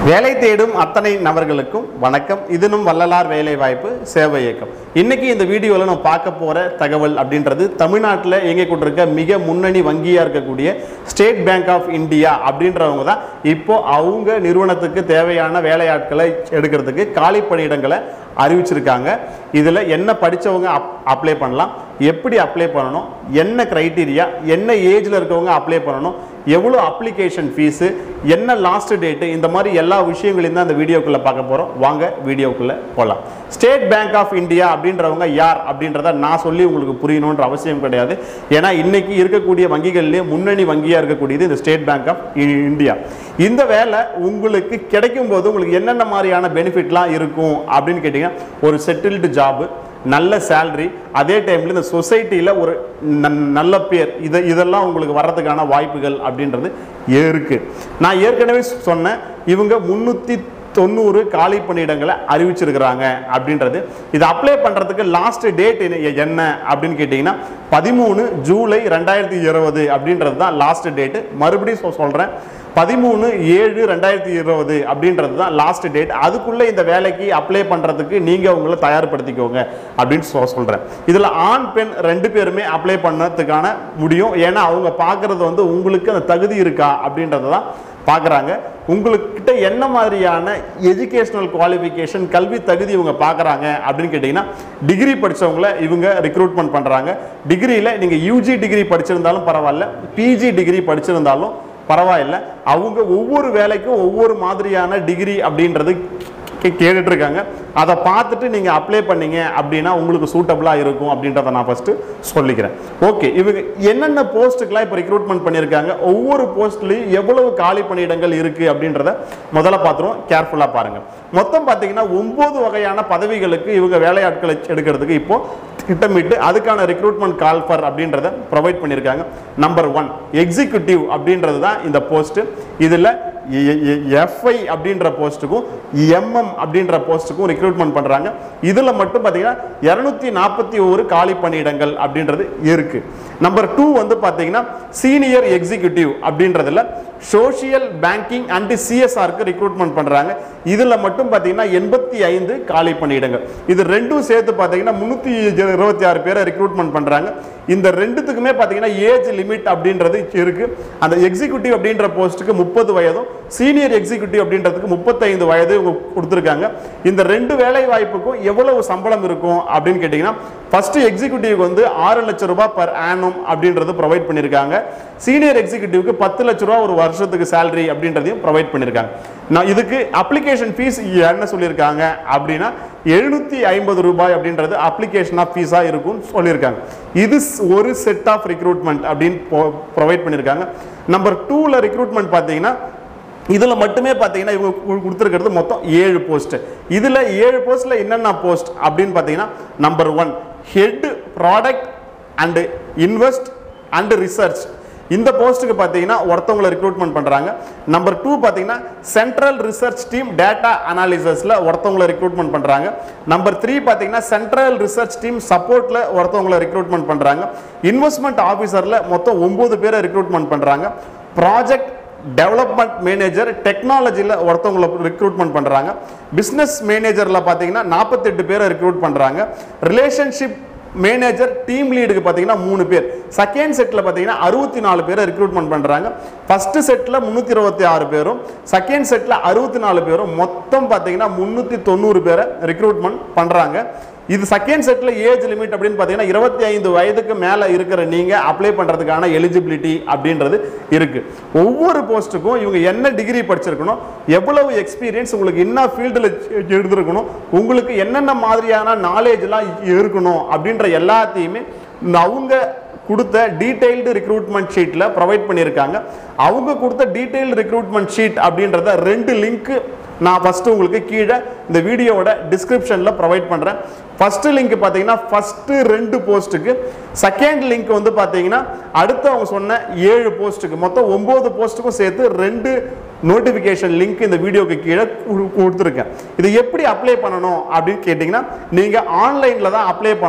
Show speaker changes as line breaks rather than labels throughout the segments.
வேலை தேடும் அத்தனை நபர்களுக்கும் வணக்கம் இதுனும் வள்ளலார் வேலை வாய்ப்பு சேவை இயக்கம் இன்னைக்கு இந்த வீடியோவில் நம்ம பார்க்க போற தகவல் அப்படின்றது தமிழ்நாட்டில் இயங்கி கொண்டிருக்க மிக முன்னணி வங்கியா இருக்கக்கூடிய ஸ்டேட் பேங்க் ஆஃப் இந்தியா அப்படின்றவங்க தான் இப்போ அவங்க நிறுவனத்துக்கு தேவையான வேலையாட்களை எடுக்கிறதுக்கு காலி பணியிடங்களை அறிவிச்சிருக்காங்க இதில் என்ன படித்தவங்க அப் அப்ளை பண்ணலாம் எப்படி அப்ளை பண்ணணும் என்ன க்ரைட்டீரியா என்ன ஏஜில் இருக்கவங்க அப்ளை பண்ணணும் எவ்வளோ அப்ளிகேஷன் ஃபீஸு என்ன லாஸ்ட் டேட்டு இந்த மாதிரி எல்லா விஷயங்களையும் தான் இந்த வீடியோக்குள்ளே பார்க்க போகிறோம் வாங்க வீடியோக்குள்ளே போகலாம் ஸ்டேட் பேங்க் ஆஃப் இந்தியா அப்படின்றவங்க யார் அப்படின்றத நான் சொல்லி உங்களுக்கு புரியணுன்ற அவசியம் கிடையாது ஏன்னா இன்னைக்கு இருக்கக்கூடிய வங்கிகள்லேயே முன்னணி வங்கியாக இருக்கக்கூடியது இந்த ஸ்டேட் பேங்க் ஆஃப் இந்தியா இந்த வேலை உங்களுக்கு கிடைக்கும் போது உங்களுக்கு என்னென்ன மாதிரியான பெனிஃபிட்லாம் இருக்கும் அப்படின்னு கேட்டிங்கன்னா ஒரு செட்டில்டு ஜாபு நல்ல சேல்ரி அதே டைமில் இந்த சொசைட்டியில் ஒரு ந- நல்ல பேர் இதை இதெல்லாம் உங்களுக்கு வர்றதுக்கான வாய்ப்புகள் அப்படின்றது இருக்குது நான் ஏற்கனவே சொன்னேன் இவங்க முந்நூற்றி தொண்ணூறு காலி பணியிடங்களை அறிவிச்சிருக்கிறாங்க அப்படின்றது இது அப்ளை பண்ணுறதுக்கு லாஸ்ட் டேட் என்ன அப்படின்னு கேட்டிங்கன்னா பதிமூணு ஜூலை ரெண்டாயிரத்தி இருபது அப்படின்றது தான் லாஸ்ட் டேட்டு மறுபடியும் சொ- சொல்கிறேன் பதிமூணு ஏழு ரெண்டாயிரத்தி இருபது அப்படின்றது தான் லாஸ்ட் டேட் அதுக்குள்ளே இந்த வேலைக்கு அப்ளை பண்ணுறதுக்கு நீங்கள் உங்களை தயார்படுத்திக்கோங்க அப்படின்னு சொ சொல்கிறேன் இதில் ஆண் பெண் ரெண்டு பேருமே அப்ளை பண்ணதுக்கான முடியும் ஏன்னா அவங்க பார்க்குறது வந்து உங்களுக்கு அந்த தகுதி இருக்கா அப்படின்றத தான் பார்க்குறாங்க உங்களுக்கிட்ட என்ன மாதிரியான எஜுகேஷனல் குவாலிஃபிகேஷன் கல்வி தகுதி இவங்க பார்க்குறாங்க அப்படின்னு கேட்டிங்கன்னா டிகிரி படிச்சவங்கள இவங்க ரிக்ரூட்மெண்ட் பண்ணுறாங்க டிகிரியில் நீங்கள் யூஜி டிகிரி படிச்சிருந்தாலும் பரவாயில்ல பிஜி டிகிரி படிச்சிருந்தாலும் பரவாயில்ல அவங்க ஒவ்வொரு வேலைக்கும் ஒவ்வொரு மாதிரியான டிகிரி அப்படின்றது கே- கேட்டுட்டு இருக்காங்க அதை பார்த்துட்டு நீங்கள் அப்ளை பண்ணீங்க அப்படின்னா உங்களுக்கு சூட்டபுளாக இருக்கும் அப்படின்றத நான் ஃபஸ்ட்டு சொல்லிக்கிறேன் ஓகே இவங்க என்னென்ன போஸ்ட்டுக்கெலாம் இப்போ ரெக்ரூட்மெண்ட் பண்ணியிருக்காங்க ஒவ்வொரு போஸ்ட்லேயும் எவ்வளவு காலி பணியிடங்கள் இருக்குது அப்படின்றத முதல்ல பார்த்துருவோம் கேர்ஃபுல்லாக பாருங்கள் மொத்தம் பார்த்தீங்கன்னா ஒம்பது வகையான பதவிகளுக்கு இவங்க வேலையாட்களை எடுக்கிறதுக்கு இப்போ திட்டமிட்டு அதுக்கான ரெக்ரூட்மெண்ட் கால்ஃபர் அப்படின்றத ப்ரொவைட் பண்ணியிருக்காங்க நம்பர் ஒன் எக்ஸிக்யூட்டிவ் அப்படின்றது தான் இந்த போஸ்ட்டு இதில் எஃப்ஐ அப்படின்ற போஸ்ட்டுக்கும் எம்எம் அப்படின்ற போஸ்ட்டுக்கும் ரெக்ரூட்மெண்ட் பண்ணுறாங்க இதில் மட்டும் பார்த்தீங்கன்னா இரநூத்தி நாற்பத்தி ஒரு காலி பணியிடங்கள் அப்படின்றது இருக்கு நம்பர் டூ வந்து பார்த்தீங்கன்னா சீனியர் எக்ஸிக்யூட்டிவ் அப்படின்றதுல சோஷியல் பேங்கிங் அண்ட் சிஎஸ்ஆருக்கு ரெக்ரூட்மெண்ட் பண்ணுறாங்க இதில் மட்டும் பார்த்தீங்கன்னா எண்பத்தி ஐந்து காலி பணியிடங்கள் இது ரெண்டும் சேர்த்து பார்த்தீங்கன்னா முந்நூற்றி இருபத்தி ஆறு பேரை ரெக்ரூட்மெண்ட் பண்ணுறாங்க இந்த ரெண்டுத்துக்குமே பார்த்தீங்கன்னா ஏஜ் லிமிட் அப்படின்றது இருக்கு அந்த எக்ஸிக்யூட்டிவ் அப்படின்ற போஸ்ட்டுக்கு முப்பது வயதும் சீனியர் எக்ஸிக்யூட்டிவ் அப்படின்றதுக்கு முப்பத்தைந்து வயது கு- கொடுத்துருக்காங்க இந்த ரெண்டு வேலை வாய்ப்புக்கும் எவ்வளவு சம்பளம் இருக்கும் அப்படின்னு கேட்டிங்கன்னா ஃபர்ஸ்ட் எக்ஸிக்யூட்டிவ்க்கு வந்து ஆறு லட்சம் ரூபாய் பர் ஆனம் அப்படின்றது ப்ரொவைட் பண்ணியிருக்காங்க சீனியர் எக்ஸிக்யூட்டிவ்க்கு பத்து லட்ச ரூபா ஒரு வருஷத்துக்கு salary அப்படின்றதையும் ப்ரொவைட் பண்ணியிருக்காங்க நான் இதுக்கு அப்ளிகேஷன் ஃபீஸ் என்ன சொல்லியிருக்காங்க அப்படின்னா எழுநூத்தி ஐம்பது ரூபாய் அப்படின்றது அப்ளிகேஷன் ஆஃப் ஃபீஸாக இருக்கும்னு சொல்லியிருக்காங்க இது ஸ்- ஒரு செட் ஆஃப் ரெக்ரூட்மெண்ட் அப்படின்னு ப்ரொவைட் பண்ணியிருக்காங்க நம்பர் டூவில் ரெக்ரூட்மெண்ட் பார்த்தீங்கன்னா இதில் மட்டுமே பார்த்தீங்கன்னா இவங்க கு- கொடுத்திருக்கிறது மொத்தம் ஏழு போஸ்ட் இதில் ஏழு போஸ்ட்டில் என்னென்ன போஸ்ட் அப்படின்னு பார்த்தீங்கன்னா number one head product and invest and research இந்த போஸ்ட்டுக்கு பார்த்தீங்கன்னா ஒருத்தவங்களை ரெக்ரூட்மெண்ட் பண்ணுறாங்க நம்பர் டூ பார்த்தீங்கன்னா சென்ட்ரல் ரிசர்ச் டீம் டேட்டா அனாலிசிஸில் ஒருத்தவங்களை ரெக்ரூட்மெண்ட் பண்ணுறாங்க நம்பர் த்ரீ பார்த்தீங்கன்னா சென்ட்ரல் ரிசர்ச் டீம் சப்போர்ட்டில் ஒருத்தவங்களை ரெக்ரூட்மெண்ட் பண்ணுறாங்க இன்வெஸ்ட்மெண்ட் ஆஃபீஸரில் மொத்தம் ஒம்பது பேரை ரெக்ரூட்மெண்ட் பண்ணுறாங்க ப்ராஜெக்ட் டெவலப்மெண்ட் மேனேஜர் டெக்னாலஜியில் ஒருத்தவங்களை ரெக்ரூட்மெண்ட் பண்ணுறாங்க பிஸ்னஸ் மேனேஜரில் பார்த்தீங்கன்னா நாற்பத்தெட்டு பேரை ரெக்ரூட் பண்ணுறாங்க ரிலேஷன்ஷிப் மேனேஜர் டீம் லீடுக்கு பார்த்தீங்கன்னா மூணு பேர் செகண்ட் செட்டில் பார்த்தீங்கன்னா அறுபத்தி நாலு பேரை ரெக்ரூட்மெண்ட் பண்ணுறாங்க ஃபர்ஸ்ட் செட்டில் முந்நூற்றி இருபத்தி ஆறு பேரும் செகண்ட் செட்டில் அறுபத்தி நாலு பேரும் மொத்தம் பார்த்தீங்கன்னா முந்நூற்றி தொண்ணூறு பேரை ரெக்ரூட்மெண்ட் பண்ணுறாங்க இது செகண்ட் செட்டில் ஏஜ் லிமிட் அப்படின்னு பார்த்தீங்கன்னா இருபத்தி ஐந்து வயதுக்கு மேலே இருக்கிற நீங்கள் அப்ளை பண்ணுறதுக்கான எலிஜிபிலிட்டி அப்படின்றது இருக்குது ஒவ்வொரு போஸ்ட்டுக்கும் இவங்க என்ன டிகிரி படிச்சிருக்கணும் எவ்வளவு எக்ஸ்பீரியன்ஸ் உங்களுக்கு என்ன ஃபீல்டில் எடுத்துருக்கணும் உங்களுக்கு என்னென்ன மாதிரியான நாலேஜ்லாம் இருக்கணும் அப்படின்ற எல்லாத்தையுமே இந்த அவங்க கொடுத்த டீடைல்டு ரெக்ரூட்மெண்ட் ஷீட்டில் ப்ரொவைட் பண்ணியிருக்காங்க அவங்க கொடுத்த டீடைல்டு ரெக்ரூட்மெண்ட் ஷீட் அப்படின்றத ரெண்டு லிங்க்கு நான் ஃபஸ்ட்டு உங்களுக்கு கீழே இந்த வீடியோவோட டிஸ்கிரிப்ஷனில் ப்ரொவைட் பண்ணுறேன் ஃபஸ்ட்டு லிங்க் பார்த்தீங்கன்னா ஃபஸ்ட்டு ரெண்டு போஸ்ட்டுக்கு செகண்ட் லிங்க் வந்து பார்த்தீங்கன்னா அடுத்து அவங்க சொன்ன ஏழு போஸ்ட்டுக்கு மொத்தம் ஒம்பது போஸ்ட்டுக்கும் சேர்த்து ரெண்டு நோட்டிஃபிகேஷன் லிங்க் இந்த வீடியோக்கு கீழே கு- கொடுத்துருக்கேன் இது எப்படி அப்ளை பண்ணணும் அப்படின்னு கேட்டிங்கன்னா நீங்கள் ஆன்லைனில் தான் அப்ளை பண்ணணும்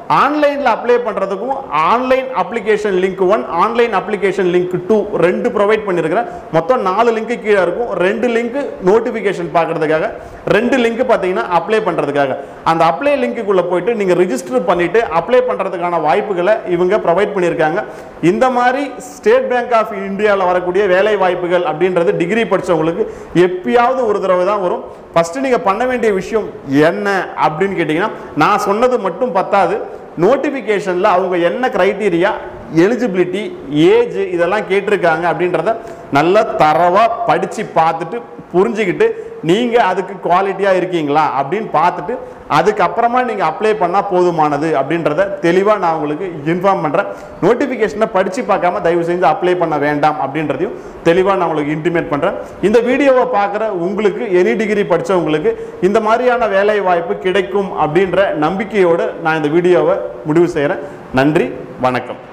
ஆன்லைனில் அப்ளை பண்ணுறதுக்கும் online application link one online application link two ரெண்டு ப்ரொவைட் பண்ணியிருக்கிறேன் மொத்தம் நாலு லிங்க் கீழே இருக்கும் ரெண்டு லிங்க் நோட்டிஃபிகேஷன் பார்க்கறதுக்காக ரெண்டு லிங்க் பார்த்தீங்கன்னா அப்ளை பண்ணுறதுக்காக அந்த அப்ளை லிங்க்குள்ளே போயிட்டு நீங்கள் ரிஜிஸ்டர் பண்ணிட்டு அப்ளை பண்ணுறதுக்கான வாய்ப்புகளை இவங்க ப்ரொவைட் பண்ணியிருக்காங்க இந்த மாதிரி ஸ்டேட் பேங்க் ஆஃப் இந்தியாவில் வரக்கூடிய வேலை வாய்ப்புகள் அப்படின்றது டிகிரி படிச்சவங்களுக்கு எப்பயாவது ஒரு தடவை தான் வரும் ஃபஸ்ட்டு நீங்கள் பண்ண வேண்டிய விஷயம் என்ன அப்படின்னு கேட்டிங்கன்னா நான் சொன்னது மட்டும் பத்தாது நோட்டிஃபிகேஷனில் அவங்க என்ன க்ரைட்டீரியா எலிஜிபிலிட்டி ஏஜ் இதெல்லாம் கேட்டிருக்காங்க அப்படின்றத நல்லா தரவாக படித்து பார்த்துட்டு புரிஞ்சுக்கிட்டு நீங்கள் அதுக்கு குவாலிட்டியாக இருக்கீங்களா அப்படின்னு பார்த்துட்டு அதுக்கப்புறமா நீங்கள் அப்ளை பண்ணால் போதுமானது அப்படின்றத தெளிவாக நான் உங்களுக்கு இன்ஃபார்ம் பண்ணுறேன் நோட்டிஃபிகேஷனை படித்து பார்க்காம தயவு செஞ்சு அப்ளை பண்ண வேண்டாம் அப்படின்றதையும் தெளிவாக நான் உங்களுக்கு இன்டிமேட் பண்ணுறேன் இந்த வீடியோவை பார்க்குற உங்களுக்கு எனி டிகிரி படித்தவங்களுக்கு இந்த மாதிரியான வேலை வாய்ப்பு கிடைக்கும் அப்படின்ற நம்பிக்கையோடு நான் இந்த வீடியோவை முடிவு செய்கிறேன் நன்றி வணக்கம்